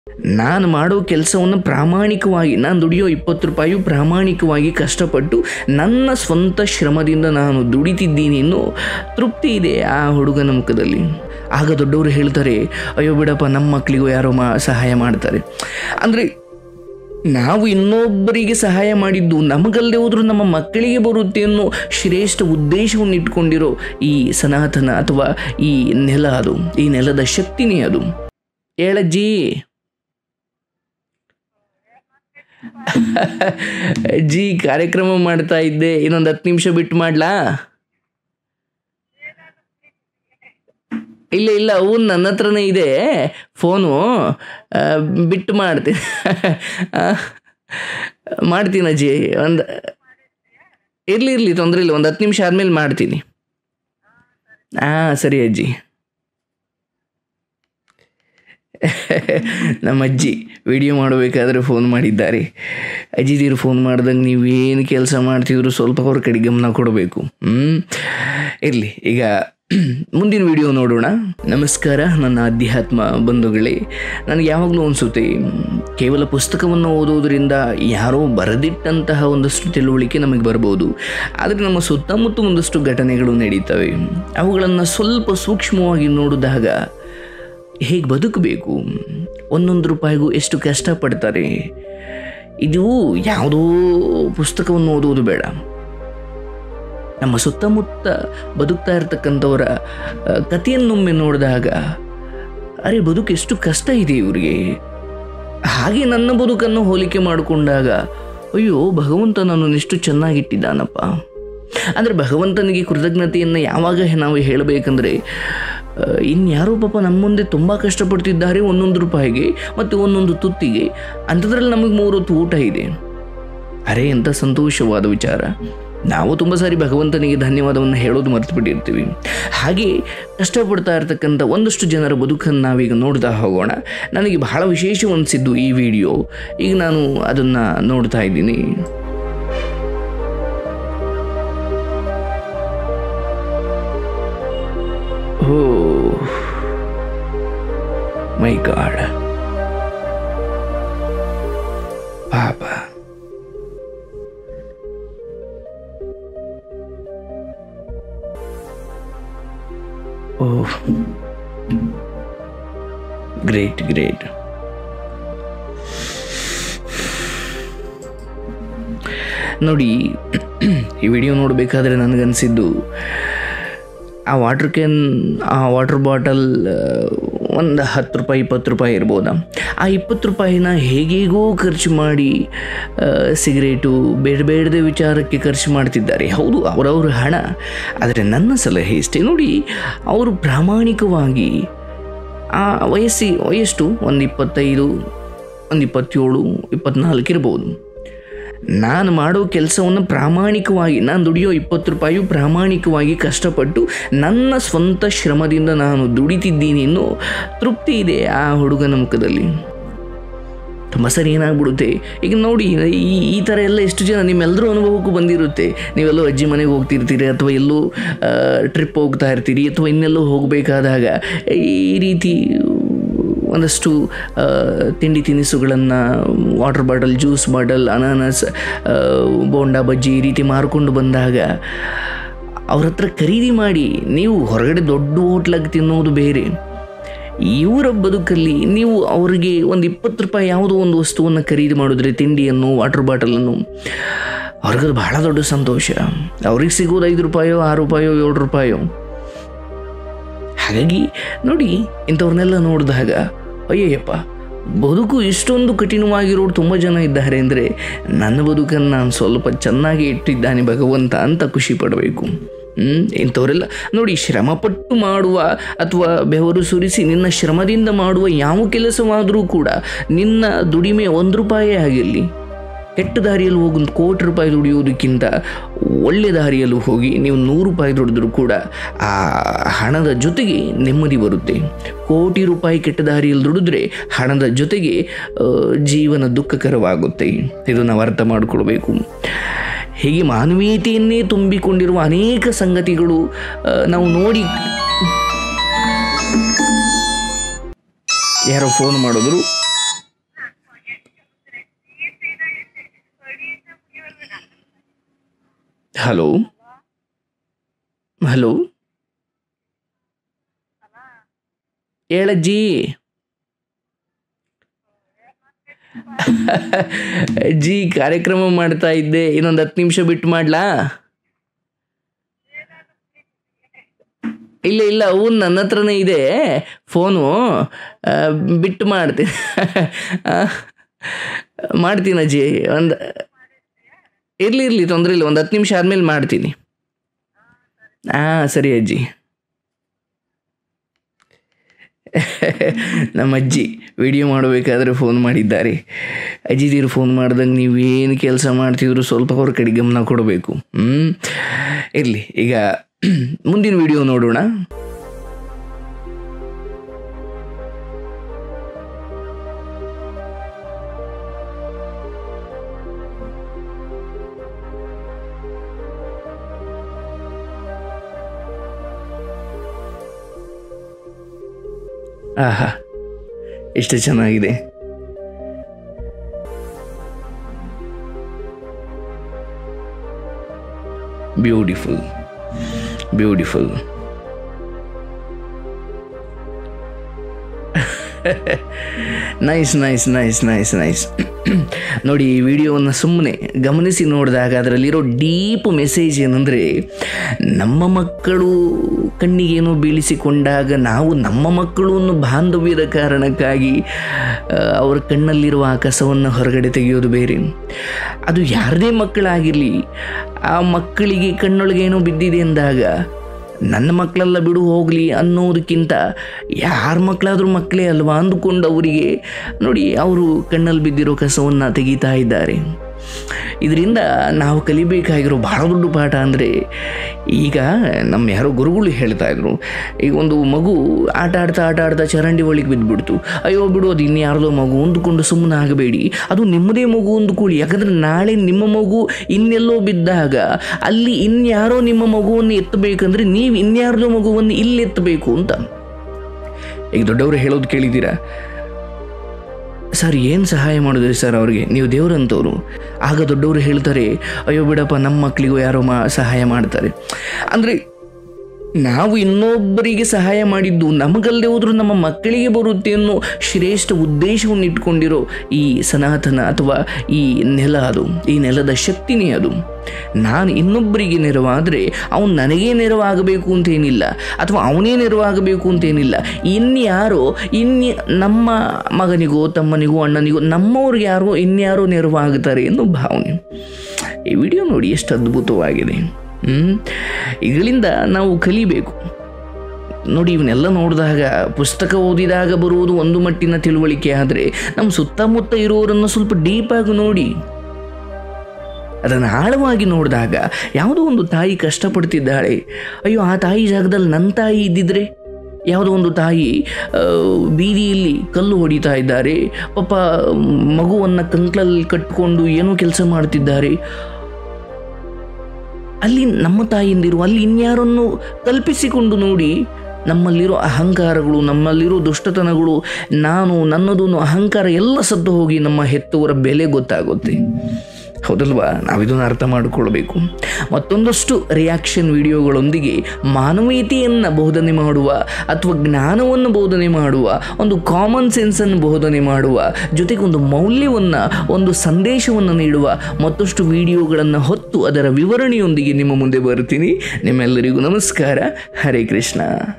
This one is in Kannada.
ನಾನು ಮಾಡೋ ಕೆಲಸವನ್ನು ಪ್ರಾಮಾಣಿಕವಾಗಿ ನಾನು ದುಡಿಯೋ ಇಪ್ಪತ್ತು ರೂಪಾಯಿ ಪ್ರಾಮಾಣಿಕವಾಗಿ ಕಷ್ಟಪಟ್ಟು ನನ್ನ ಸ್ವಂತ ಶ್ರಮದಿಂದ ನಾನು ದುಡಿತಿದ್ದೀನಿ ಅನ್ನೋ ತೃಪ್ತಿ ಇದೆ ಆ ಹುಡುಗನ ಮುಖದಲ್ಲಿ ಆಗ ದೊಡ್ಡವರು ಹೇಳ್ತಾರೆ ಅಯ್ಯೋ ಬಿಡಪ್ಪ ನಮ್ಮ ಮಕ್ಕಳಿಗೂ ಯಾರೋ ಮಾ ಸಹಾಯ ಮಾಡ್ತಾರೆ ಅಂದರೆ ನಾವು ಇನ್ನೊಬ್ಬರಿಗೆ ಸಹಾಯ ಮಾಡಿದ್ದು ನಮಗಲ್ಲದೆ ಹೋದರೂ ನಮ್ಮ ಮಕ್ಕಳಿಗೆ ಬರುತ್ತೆ ಅನ್ನೋ ಶ್ರೇಷ್ಠ ಉದ್ದೇಶವನ್ನು ಇಟ್ಕೊಂಡಿರೋ ಈ ಸನಾತನ ಅಥವಾ ಈ ನೆಲ ಅದು ಈ ನೆಲದ ಶಕ್ತಿನೇ ಅದು ಹೇಳಜ್ಜಿ ಅಜ್ಜಿ ಕಾರ್ಯಕ್ರಮ ಮಾಡ್ತಾ ಇದ್ದೆ ಇನ್ನೊಂದು ಹತ್ತು ನಿಮಿಷ ಬಿಟ್ಟು ಮಾಡ್ಲಾ ಇಲ್ಲ ಇಲ್ಲ ಅವು ನನ್ನ ಹತ್ರನೇ ಇದೆ ಫೋನು ಆ, ಬಿಟ್ಟು ಮಾಡ್ತೀನಿ ಆ, ಮಾಡ್ತೀನಿ ಅಜ್ಜಿ ಒಂದು ಇರಲಿ ಇರಲಿ ತೊಂದರೆ ಇಲ್ಲ ಒಂದು ಹತ್ತು ನಿಮಿಷ ಆದಮೇಲೆ ಮಾಡ್ತೀನಿ ಹಾಂ ಸರಿ ಅಜ್ಜಿ ನಮ್ಮ ಅಜ್ಜಿ ವಿಡಿಯೋ ಮಾಡಬೇಕಾದ್ರೆ ಫೋನ್ ಮಾಡಿದ್ದಾರೆ ಅಜ್ಜಿದೀರು ಫೋನ್ ಮಾಡ್ದಂಗೆ ನೀವೇನು ಕೆಲಸ ಮಾಡ್ತಿದ್ರು ಸ್ವಲ್ಪ ಅವ್ರ ಕಡೆ ಗಮನ ಕೊಡಬೇಕು ಹ್ಞೂ ಇರಲಿ ಈಗ ಮುಂದಿನ ವಿಡಿಯೋ ನೋಡೋಣ ನಮಸ್ಕಾರ ನನ್ನ ಅಧ್ಯಾತ್ಮ ಬಂಧುಗಳೇ ನನಗೆ ಯಾವಾಗಲೂ ಅನಿಸುತ್ತೆ ಕೇವಲ ಪುಸ್ತಕವನ್ನು ಓದೋದ್ರಿಂದ ಯಾರೋ ಬರೆದಿಟ್ಟಂತಹ ಒಂದಷ್ಟು ತಿಳುವಳಿಕೆ ನಮಗೆ ಬರ್ಬೋದು ಆದರೆ ನಮ್ಮ ಸುತ್ತಮುತ್ತ ಒಂದಷ್ಟು ಘಟನೆಗಳು ನಡೀತವೆ ಅವುಗಳನ್ನು ಸ್ವಲ್ಪ ಸೂಕ್ಷ್ಮವಾಗಿ ನೋಡಿದಾಗ ಹೇಗೆ ಬದುಕಬೇಕು ಒಂದೊಂದು ರೂಪಾಯಿಗೂ ಎಷ್ಟು ಕಷ್ಟಪಡ್ತಾರೆ ಇದು ಯಾವುದೋ ಪುಸ್ತಕವನ್ನು ಓದುವುದು ಬೇಡ ನಮ್ಮ ಸುತ್ತಮುತ್ತ ಬದುಕ್ತಾ ಇರ್ತಕ್ಕಂಥವರ ಆ, ಕಥೆಯನ್ನೊಮ್ಮೆ ನೋಡಿದಾಗ ಅರೆ ಬದುಕು ಎಷ್ಟು ಕಷ್ಟ ಇದೆ ಇವರಿಗೆ ಹಾಗೆ ನನ್ನ ಬದುಕನ್ನು ಹೋಲಿಕೆ ಮಾಡಿಕೊಂಡಾಗ ಅಯ್ಯೋ ಭಗವಂತ ನನ್ನನ್ನು ಎಷ್ಟು ಚೆನ್ನಾಗಿಟ್ಟಿದ್ದಾನಪ್ಪ ಅಂದರೆ ಭಗವಂತನಿಗೆ ಕೃತಜ್ಞತೆಯನ್ನು ಯಾವಾಗ ನಾವು ಹೇಳಬೇಕಂದ್ರೆ ಆ, ಇನ್ಯಾರೋ ಪಾಪ ನಮ್ಮ ಮುಂದೆ ತುಂಬ ಕಷ್ಟಪಡ್ತಿದ್ದಾರೆ ಒಂದೊಂದು ರೂಪಾಯಿಗೆ ಮತ್ತು ಒಂದೊಂದು ತುತ್ತಿಗೆ ಅಂಥದ್ರಲ್ಲಿ ನಮಗೆ ಮೂರು ಹೊತ್ತು ಊಟ ಇದೆ ಅರೆ ಎಂಥ ಸಂತೋಷವಾದ ವಿಚಾರ ನಾವು ತುಂಬ ಸಾರಿ ಭಗವಂತನಿಗೆ ಧನ್ಯವಾದವನ್ನು ಹೇಳೋದು ಮರೆತು ಬಿಟ್ಟಿರ್ತೀವಿ ಹಾಗೆ ಕಷ್ಟಪಡ್ತಾ ಇರ್ತಕ್ಕಂಥ ಒಂದಷ್ಟು ಜನರ ಬದುಕನ್ನು ನಾವೀಗ ನೋಡ್ತಾ ಹೋಗೋಣ ನನಗೆ ಬಹಳ ವಿಶೇಷ ಅನಿಸಿದ್ದು ಈ ವಿಡಿಯೋ ಈಗ ನಾನು ಅದನ್ನು ನೋಡ್ತಾ ಇದ್ದೀನಿ ಓ ಮೈ ಗಾಡ್ ಪಾಪ ಓ ಗ್ರೇಟ್ ಗ್ರೇಟ್ ನೋಡಿ ಈ ವಿಡಿಯೋ ನೋಡಬೇಕಾದ್ರೆ ನನಗನ್ಸಿದ್ದು ಆ ವಾಟ್ರ್ ಕ್ಯಾನ್ ಆ ವಾಟರ್ ಬಾಟಲ್ ಒಂದು ಹತ್ತು ರೂಪಾಯಿ ಇಪ್ಪತ್ತು ರೂಪಾಯಿ ಇರ್ಬೋದಾ ಆ ಇಪ್ಪತ್ತು ರೂಪಾಯಿನ ಹೇಗೇಗೋ ಖರ್ಚು ಮಾಡಿ ಆ, ಸಿಗರೇಟು ಬೇಡ ಬೇಡದ ವಿಚಾರಕ್ಕೆ ಖರ್ಚು ಮಾಡ್ತಿದ್ದಾರೆ ಹೌದು ಅವರವ್ರ ಹಣ ಆದರೆ ನನ್ನ ಸಲಹೆ ಇಷ್ಟೇ ನೋಡಿ ಅವರು ಪ್ರಾಮಾಣಿಕವಾಗಿ ಆ ವಯಸ್ಸಿ ವಯಸ್ಸು ಒಂದು ಇಪ್ಪತ್ತೈದು ಒಂದು ಇಪ್ಪತ್ತೇಳು ಇಪ್ಪತ್ನಾಲ್ಕು ಇರ್ಬೋದು ನಾನು ಮಾಡೋ ಕೆಲಸವನ್ನು ಪ್ರಾಮಾಣಿಕವಾಗಿ ನಾನು ದುಡಿಯೋ ಇಪ್ಪತ್ತು ರೂಪಾಯಿ ಪ್ರಾಮಾಣಿಕವಾಗಿ ಕಷ್ಟಪಟ್ಟು ನನ್ನ ಸ್ವಂತ ಶ್ರಮದಿಂದ ನಾನು ದುಡಿತಿದ್ದೀನಿ ಅನ್ನೋ ತೃಪ್ತಿ ಇದೆ ಆ ಹುಡುಗನ ಮುಖದಲ್ಲಿ ತುಂಬ ಸರಿ ಏನಾಗ್ಬಿಡುತ್ತೆ ಈಗ ನೋಡಿ ಈ ಈ ಥರ ಎಲ್ಲ ಎಷ್ಟು ಜನ ನಿಮ್ಮೆಲ್ಲರೂ ಅನುಭವಕ್ಕೂ ಬಂದಿರುತ್ತೆ ನೀವೆಲ್ಲೋ ಅಜ್ಜಿ ಮನೆಗೆ ಹೋಗ್ತಿರ್ತೀರಿ ಅಥವಾ ಎಲ್ಲೋ ಟ್ರಿಪ್ ಹೋಗ್ತಾ ಇರ್ತೀರಿ ಅಥವಾ ಇನ್ನೆಲ್ಲೋ ಹೋಗಬೇಕಾದಾಗ ಈ ರೀತಿ ಒಂದಷ್ಟು ಆ, ತಿಂಡಿ ತಿನಿಸುಗಳನ್ನು ವಾಟರ್ ಬಾಟಲ್ ಜ್ಯೂಸ್ ಬಾಟಲ್ ಅನಾನಸ್ ಆ, ಬೋಂಡ ಬಜ್ಜಿ ಈ ರೀತಿ ಮಾರ್ಕೊಂಡು ಬಂದಾಗ ಅವ್ರ ಹತ್ರ ಖರೀದಿ ಮಾಡಿ ನೀವು ಹೊರಗಡೆ ದೊಡ್ಡ ಹೋಟ್ಲಾಗಿ ತಿನ್ನೋದು ಬೇರೆ ಇವರ ಬದುಕಲ್ಲಿ ನೀವು ಅವರಿಗೆ ಒಂದು ಇಪ್ಪತ್ತು ರೂಪಾಯಿ ಯಾವುದೋ ಒಂದು ವಸ್ತುವನ್ನು ಖರೀದಿ ಮಾಡಿದ್ರೆ ತಿಂಡಿಯನ್ನು ವಾಟರ್ ಬಾಟಲನ್ನು ಅವ್ರಿಗದು ಬಹಳ ದೊಡ್ಡ ಸಂತೋಷ ಅವ್ರಿಗೆ ಸಿಗೋದು ಐದು ರೂಪಾಯೋ ಆರು ರೂಪಾಯೋ ಏಳು ರೂಪಾಯೋ ಹಾಗಾಗಿ ನೋಡಿ ಇಂಥವ್ರನ್ನೆಲ್ಲ ನೋಡಿದಾಗ ಅಯ್ಯಯ್ಯಪ್ಪ ಬದುಕು ಇಷ್ಟೊಂದು ಕಠಿಣವಾಗಿರೋರು ತುಂಬ ಜನ ಇದ್ದಾರೆ ಅಂದರೆ ನನ್ನ ಬದುಕನ್ನು ನಾನು ಸ್ವಲ್ಪ ಚೆನ್ನಾಗಿ ಇಟ್ಟಿದ್ದಾನೆ ಭಗವಂತ ಅಂತ ಖುಷಿ ಪಡಬೇಕು ಹ್ಞೂ ಇಂಥವರೆಲ್ಲ ನೋಡಿ ಶ್ರಮಪಟ್ಟು ಮಾಡುವ ಅಥವಾ ಬೆವರು ಸುರಿಸಿ ನಿನ್ನ ಶ್ರಮದಿಂದ ಮಾಡುವ ಯಾವ ಕೆಲಸವಾದರೂ ಕೂಡ ನಿನ್ನ ದುಡಿಮೆ ಒಂದು ರೂಪಾಯೇ ಆಗಿರಲಿ ಕೆಟ್ಟ ದಾರಿಯಲ್ಲಿ ಹೋಗಿ ಒಂದು ಕೋಟಿ ರೂಪಾಯಿ ದುಡಿಯೋದಕ್ಕಿಂತ ಒಳ್ಳೆ ದಾರಿಯಲ್ಲಿ ಹೋಗಿ ನೀವು ನೂರು ರೂಪಾಯಿ ದುಡಿದ್ರೂ ಕೂಡ ಆ ಹಣದ ಜೊತೆಗೆ ನೆಮ್ಮದಿ ಬರುತ್ತೆ ಕೋಟಿ ರೂಪಾಯಿ ಕೆಟ್ಟ ದಾರಿಯಲ್ಲಿ ದುಡಿದ್ರೆ ಹಣದ ಜೊತೆಗೆ ಆ, ಜೀವನ ದುಃಖಕರವಾಗುತ್ತೆ ಇದು ನಾವು ಅರ್ಥ ಮಾಡಿಕೊಳ್ಬೇಕು ಹೀಗೆ ಮಾನವೀಯತೆಯನ್ನೇ ತುಂಬಿಕೊಂಡಿರುವ ಅನೇಕ ಸಂಗತಿಗಳು ಆ, ನಾವು ನೋಡಿ ಯಾರೋ ಫೋನ್ ಮಾಡಿದ್ರು ಹಲೋ ಹಲೋ ಹೇಳಜ್ಜಿ ಅಜ್ಜಿ ಕಾರ್ಯಕ್ರಮ ಮಾಡ್ತಾ ಇದ್ದೆ ಇನ್ನೊಂದು ಹತ್ತು ನಿಮಿಷ ಬಿಟ್ಟು ಮಾಡ್ಲಾ ಇಲ್ಲ ಇಲ್ಲ ಅವು ನನ್ನ ಹತ್ರನೇ ಇದೆ ಫೋನು ಆ, ಬಿಟ್ಟು ಮಾಡ್ತೀನಿ ಆ, ಮಾಡ್ತೀನಿ ಅಜ್ಜಿ ಒಂದು ಇರಲಿ ಇರಲಿ ತೊಂದರೆ ಇಲ್ಲ ಒಂದು ಹತ್ತು ನಿಮಿಷ ಆದಮೇಲೆ ಮಾಡ್ತೀನಿ ಹಾಂ ಸರಿ ಅಜ್ಜಿ ನಮ್ಮ ಅಜ್ಜಿ ವಿಡಿಯೋ ಮಾಡಬೇಕಾದ್ರೆ ಫೋನ್ ಮಾಡಿದ್ದಾರೆ ಅಜ್ಜಿದೀರು ಫೋನ್ ಮಾಡ್ದಂಗೆ ನೀವೇನು ಕೆಲಸ ಮಾಡ್ತಿದ್ರು ಸ್ವಲ್ಪ ಅವ್ರ ಕಡೆ ಗಮನ ಕೊಡಬೇಕು ಹ್ಞೂ ಇರಲಿ ಈಗ ಮುಂದಿನ ವಿಡಿಯೋ ನೋಡೋಣ ಆಹಾ ಎಷ್ಟು ಚೆನ್ನಾಗಿದೆ beautiful beautiful nice nice nice nice nice ನೋಡಿ ಈ ವಿಡಿಯೋವನ್ನು ಸುಮ್ಮನೆ ಗಮನಿಸಿ ನೋಡಿದಾಗ ಅದರಲ್ಲಿರೋ ಡೀಪ್ ಮೆಸೇಜ್ ಏನಂದರೆ ನಮ್ಮ ಮಕ್ಕಳು ಕಣ್ಣಿಗೇನೋ ಬೀಳಿಸಿಕೊಂಡಾಗ ನಾವು ನಮ್ಮ ಮಕ್ಕಳು ಅನ್ನೋ ಬಾಂಧವ್ಯದ ಕಾರಣಕ್ಕಾಗಿ ಆ, ಅವರ ಕಣ್ಣಲ್ಲಿರುವ ಆ ಕಸವನ್ನು ಹೊರಗಡೆ ತೆಗೆಯೋದು ಬೇರೆ ಅದು ಯಾರದೇ ಮಕ್ಕಳಾಗಿರಲಿ ಆ ಮಕ್ಕಳಿಗೆ ಕಣ್ಣೊಳಗೇನೋ ಬಿದ್ದಿದೆ ಅಂದಾಗ ನನ್ನ ಮಕ್ಕಳೆಲ್ಲ ಬಿಡು ಹೋಗಲಿ ಅನ್ನೋದಕ್ಕಿಂತ ಯಾರ ಮಕ್ಕಳಾದರೂ ಮಕ್ಕಳೇ ಅಲ್ವಾ ಅಂದುಕೊಂಡು ಅವರಿಗೆ ನೋಡಿ ಅವರು ಕಣ್ಣಲ್ಲಿ ಬಿದ್ದಿರೋ ಕಸವನ್ನು ತೆಗಿತಾ ಇದ್ದಾರೆ ಇದರಿಂದ ನಾವು ಕಲಿಬೇಕಾಗಿರೋ ಭಾಳ ದೊಡ್ಡ ಪಾಠ ಅಂದರೆ ಈಗ ನಮ್ಮ ಯಾರೋ ಗುರುಗಳು ಹೇಳ್ತಾ ಇದ್ರು ಈಗ ಒಂದು ಮಗು ಆಟ ಆಡ್ತಾ ಆಟ ಆಡ್ತಾ ಚರಂಡಿ ಒಳಗೆ ಬಿದ್ದುಬಿಡ್ತು ಅಯ್ಯೋ ಬಿಡು ಅದು ಇನ್ಯಾರ್ದೋ ಮಗು ಅಂದುಕೊಂಡು ಸುಮ್ಮನೆ ಆಗಬೇಡಿ ಅದು ನಿಮ್ಮದೇ ಮಗು ಅಂದುಕೊಳ್ಳಿ ಯಾಕಂದರೆ ನಾಳೆ ನಿಮ್ಮ ಮಗು ಇನ್ನೆಲ್ಲೋ ಬಿದ್ದಾಗ ಅಲ್ಲಿ ಇನ್ಯಾರೋ ನಿಮ್ಮ ಮಗುವನ್ನು ಎತ್ತಬೇಕಂದ್ರೆ ನೀವು ಇನ್ಯಾರ್ದೋ ಮಗುವನ್ನು ಇಲ್ಲಿ ಎತ್ತಬೇಕು ಅಂತ ಈಗ ದೊಡ್ಡವರು ಹೇಳೋದು ಕೇಳಿದ್ದೀರಾ ಸರ್ ಏನು ಸಹಾಯ ಮಾಡಿದ್ರಿ ಸರ್ ಅವ್ರಿಗೆ ನೀವು ದೇವರಂತವರು ಆಗ ದೊಡ್ಡವರು ಹೇಳ್ತಾರೆ ಅಯ್ಯೋ ಬಿಡಪ್ಪ ನಮ್ಮ ಮಕ್ಕಳಿಗೂ ಯಾರೋ ಮಾ ಸಹಾಯ ಮಾಡ್ತಾರೆ ಅಂದರೆ ನಾವು ಇನ್ನೊಬ್ಬರಿಗೆ ಸಹಾಯ ಮಾಡಿದ್ದು ನಮಗಲ್ಲದೆ ಹೋದರೂ ನಮ್ಮ ಮಕ್ಕಳಿಗೆ ಬರುತ್ತೆ ಅನ್ನೋ ಶ್ರೇಷ್ಠ ಉದ್ದೇಶವನ್ನು ಇಟ್ಕೊಂಡಿರೋ ಈ ಸನಾತನ ಅಥವಾ ಈ ನೆಲ ಅದು ಈ ನೆಲದ ಶಕ್ತಿನೇ ಅದು ನಾನು ಇನ್ನೊಬ್ಬರಿಗೆ ನೆರವಾದರೆ ಅವನು ನನಗೇ ನೆರವಾಗಬೇಕು ಅಂತೇನಿಲ್ಲ ಅಥವಾ ಅವನೇ ನೆರವಾಗಬೇಕು ಅಂತೇನಿಲ್ಲ ಇನ್ಯಾರೋ ಇನ್ಯ ನಮ್ಮ ಮಗನಿಗೋ ತಮ್ಮನಿಗೋ ಅಣ್ಣನಿಗೋ ನಮ್ಮವ್ರಿಗೆ ಯಾರೋ ಇನ್ಯಾರೋ ನೆರವಾಗ್ತಾರೆ ಅನ್ನೋ ಭಾವನೆ ಈ ವಿಡಿಯೋ ನೋಡಿ ಎಷ್ಟು ಅದ್ಭುತವಾಗಿದೆ ಹ್ಮ್? ಇದರಿಂದ ನಾವು ಕಲಿಬೇಕು ನೋಡಿ ಇವನ್ನೆಲ್ಲ ನೋಡಿದಾಗ ಪುಸ್ತಕ ಓದಿದಾಗ ಬರುವುದು ಒಂದು ಮಟ್ಟಿನ ತಿಳುವಳಿಕೆ ಆದರೆ ನಮ್ಮ ಸುತ್ತಮುತ್ತ ಇರುವವರನ್ನು ಸ್ವಲ್ಪ ಡೀಪಾಗಿ ನೋಡಿ ಅದನ್ನು ಆಳವಾಗಿ ನೋಡಿದಾಗ ಯಾವುದೋ ಒಂದು ತಾಯಿ ಕಷ್ಟಪಡ್ತಿದ್ದಾಳೆ ಅಯ್ಯೋ ಆ ತಾಯಿ ಜಾಗದಲ್ಲಿ ನನ್ನ ತಾಯಿ ಇದ್ದಿದ್ರೆ ಯಾವುದೋ ಒಂದು ತಾಯಿ ಆ, ಬೀದಿಯಲ್ಲಿ ಕಲ್ಲು ಹೊಡಿತಾ ಇದ್ದಾರೆ ಪಾಪ ಮಗುವನ್ನು ಕಂಕ್ಳಲ್ಲಿ ಕಟ್ಟಿಕೊಂಡು ಏನೋ ಕೆಲಸ ಮಾಡ್ತಿದ್ದಾರೆ ಅಲ್ಲಿ ನಮ್ಮ ತಾಯಿಂದಿರು ಅಲ್ಲಿ ಇನ್ಯಾರನ್ನು ಕಲ್ಪಿಸಿಕೊಂಡು ನೋಡಿ ನಮ್ಮಲ್ಲಿರೋ ಅಹಂಕಾರಗಳು ನಮ್ಮಲ್ಲಿರೋ ದುಷ್ಟತನಗಳು ನಾನು ನನ್ನದು ಅನ್ನೋ ಅಹಂಕಾರ ಎಲ್ಲ ಸದ್ದು ಹೋಗಿ ನಮ್ಮ ಹೆತ್ತವರ ಬೆಲೆ ಗೊತ್ತಾಗುತ್ತೆ ಹೌದಲ್ವಾ ನಾವಿದನ್ನು ಅರ್ಥ ಮಾಡಿಕೊಳ್ಬೇಕು ಮತ್ತೊಂದಷ್ಟು ರಿಯಾಕ್ಷನ್ ವಿಡಿಯೋಗಳೊಂದಿಗೆ ಮಾನವೀಯತೆಯನ್ನು ಬೋಧನೆ ಮಾಡುವ ಅಥವಾ ಜ್ಞಾನವನ್ನು ಬೋಧನೆ ಮಾಡುವ ಒಂದು ಕಾಮನ್ ಸೆನ್ಸನ್ನು ಬೋಧನೆ ಮಾಡುವ ಜೊತೆಗೆ ಒಂದು ಮೌಲ್ಯವನ್ನು ಒಂದು ಸಂದೇಶವನ್ನು ನೀಡುವ ಮತ್ತಷ್ಟು ವಿಡಿಯೋಗಳನ್ನು ಹೊತ್ತು ಅದರ ವಿವರಣೆಯೊಂದಿಗೆ ನಿಮ್ಮ ಮುಂದೆ ಬರ್ತೀನಿ ನಿಮ್ಮೆಲ್ಲರಿಗೂ ನಮಸ್ಕಾರ ಹರೇ ಕೃಷ್ಣ